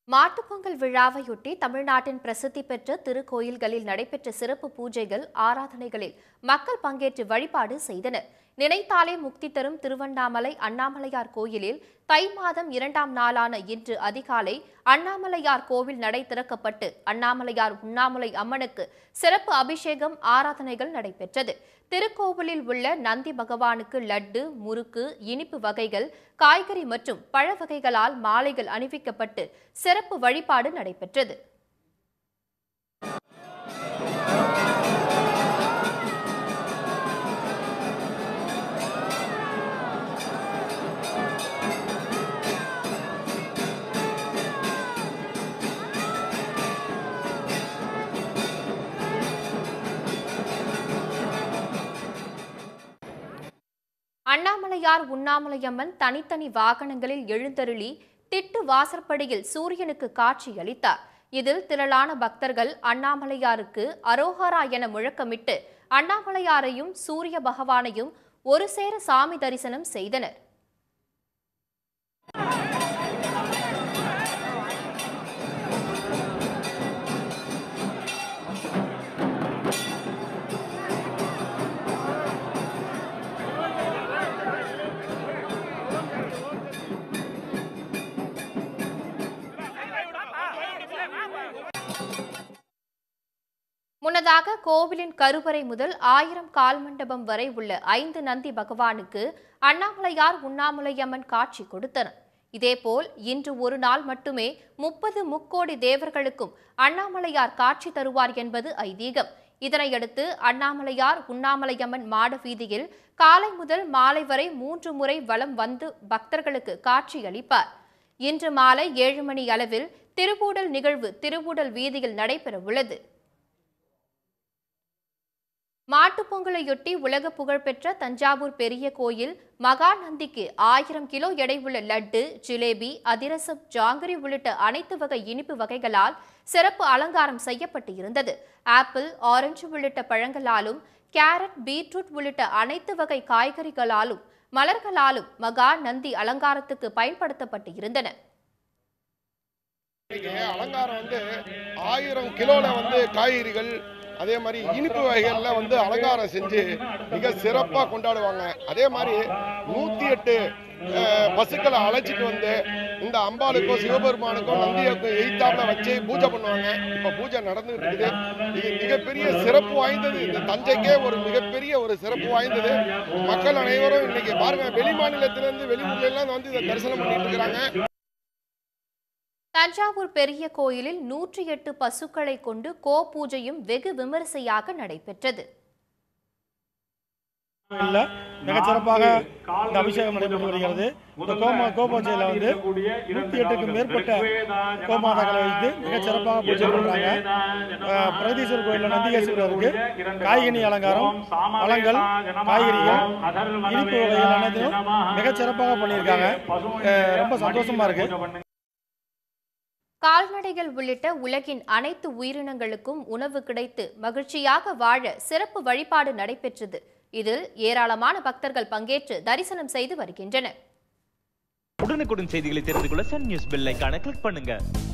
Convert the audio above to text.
மாட்டுப்பொங்கல் விழாவையொட்டி தமிழ்நாட்டின் பிரசித்தி பெற்ற திருக்கோயில்களில் நடைபெற்ற சிறப்பு பூஜைகள் ஆராதனைகளில் மக்கள் பங்கேற்று வழிபாடு செய்தனர் நினைத்தாலே முக்தி தரும் திருவண்ணாமலை அண்ணாமலையார் கோயிலில் தை மாதம் இரண்டாம் நாளான இன்று அதிகாலை அண்ணாமலையார் கோவில் நடை திறக்கப்பட்டு அண்ணாமலையார் உண்ணாமலை அம்மனுக்கு சிறப்பு அபிஷேகம் ஆராதனைகள் நடைபெற்றது திருக்கோவிலில் உள்ள நந்தி பகவானுக்கு லட்டு முறுக்கு இனிப்பு வகைகள் காய்கறி மற்றும் பழ வகைகளால் மாலைகள் அணிவிக்கப்பட்டு சிறப்பு வழிபாடு நடைபெற்றது அண்ணாமலையார் உண்ணாமலையம்மன் தனித்தனி வாகனங்களில் எழுந்தருளி திட்டு வாசற்படியில் சூரியனுக்கு காட்சி அளித்தார் இதில் திரளான பக்தர்கள் அண்ணாமலையாருக்கு அரோஹரா என முழக்கமிட்டு அண்ணாமலையாரையும் சூரிய பகவானையும் ஒரு சேர சாமி தரிசனம் செய்தனர் முன்னதாக கோவிலின் கருவறை முதல் ஆயிரம் கால் மண்டபம் வரை உள்ள ஐந்து நந்தி பகவானுக்கு அண்ணாமலையார் உண்ணாமலையம்மன் காட்சி கொடுத்தனர் இதேபோல் இன்று ஒரு நாள் மட்டுமே முப்பது முக்கோடி தேவர்களுக்கும் அண்ணாமலையார் காட்சி தருவார் என்பது ஐதீகம் இதனையடுத்து அண்ணாமலையார் உண்ணாமலையம்மன் மாட வீதியில் காலை முதல் மாலை வரை மூன்று முறை வலம் வந்து பக்தர்களுக்கு காட்சி அளிப்பார் இன்று மாலை ஏழு மணி அளவில் திருவூடல் நிகழ்வு திருவூடல் வீதியில் நடைபெறவுள்ளது மாட்டுப் பொங்கலையொட்டி உலக புகழ்பெற்ற தஞ்சாவூர் பெரிய கோயில் மகா நந்திக்கு ஆயிரம் கிலோ எடை உள்ள லட்டு ஜிலேபி அதிரசம் ஜாங்கிரி உள்ளிட்ட அனைத்து வகை இனிப்பு வகைகளால் சிறப்பு அலங்காரம் செய்யப்பட்டு இருந்தது ஆப்பிள் ஆரஞ்சு உள்ளிட்ட பழங்களாலும் கேரட் பீட்ரூட் உள்ளிட்ட அனைத்து வகை காய்கறிகளாலும் மலர்களாலும் மகா நந்தி அலங்காரத்துக்கு பயன்படுத்தப்பட்டு இருந்தன இன்னைக்கு அலங்காரம் வந்து ஆயிரம் கிலோல வந்து காய்கறிகள் அதே மாதிரி இனிப்பு வகைகள்ல வந்து அலங்காரம் செஞ்சு மிக சிறப்பாக கொண்டாடுவாங்க அதே மாதிரி நூத்தி எட்டு அஹ், பசுக்களை அழைச்சிட்டு வந்து இந்த அம்பாளுக்கோ சிவபெருமானுக்கோ நந்தியக்கோ எய்த்தாப்புல வச்சு பூஜை பண்ணுவாங்க இப்ப பூஜை நடந்துட்டு இருக்குது இது மிகப்பெரிய சிறப்பு வாய்ந்தது இந்த தஞ்சைக்கே ஒரு மிகப்பெரிய ஒரு சிறப்பு வாய்ந்தது மக்கள் அனைவரும் இன்னைக்கு பாருங்க வெளி மாநிலத்திலிருந்து வெளியூர்ல எல்லாம் வந்து இதை தரிசனம் பண்ணிட்டு இருக்கிறாங்க தஞ்சாவூர் பெரிய கோயிலில் நூற்றி எட்டு பசுக்களை கொண்டு கோ பூஜையும் வெகு விமரிசையாக நடைபெற்றது கோயிலில் மிகச்சிறப்பாக இந்த அபிஷேகம் நடைபெற்று வருகிறது இந்த கோமா கோபூஜையில் வந்து நூற்றி எட்டுக்கும் மேற்பட்ட கோமாதாக்களை வைத்து மிகச்சிறப்பாக பூஜை பண்ணுறாங்க பிரகதீஸ்வரர் கோயிலில் நந்திகேஸ்வரருக்கு காய்கனி அலங்காரம் பழங்கள் காய்கறிகள் இனிப்பு வகைகள் அனைத்தையும் மிகச்சிறப்பாக பண்ணியிருக்காங்க அஹ் ரொம்ப சந்தோஷமா இருக்கு கால்நடைகள் உள்ளிட்ட உலகின் அனைத்து உயிரினங்களுக்கும் உணவு கிடைத்து மகிழ்ச்சியாக வாழ சிறப்பு வழிபாடு நடைபெற்றது இதில் ஏராளமான பக்தர்கள் பங்கேற்று தரிசனம் செய்து வருகின்றனர் உடனுக்குடன் செய்திகளை தெரிந்து கொள்ள சன் நியூஸ் பெல் ஐகானை கிளிக் பண்ணுங்க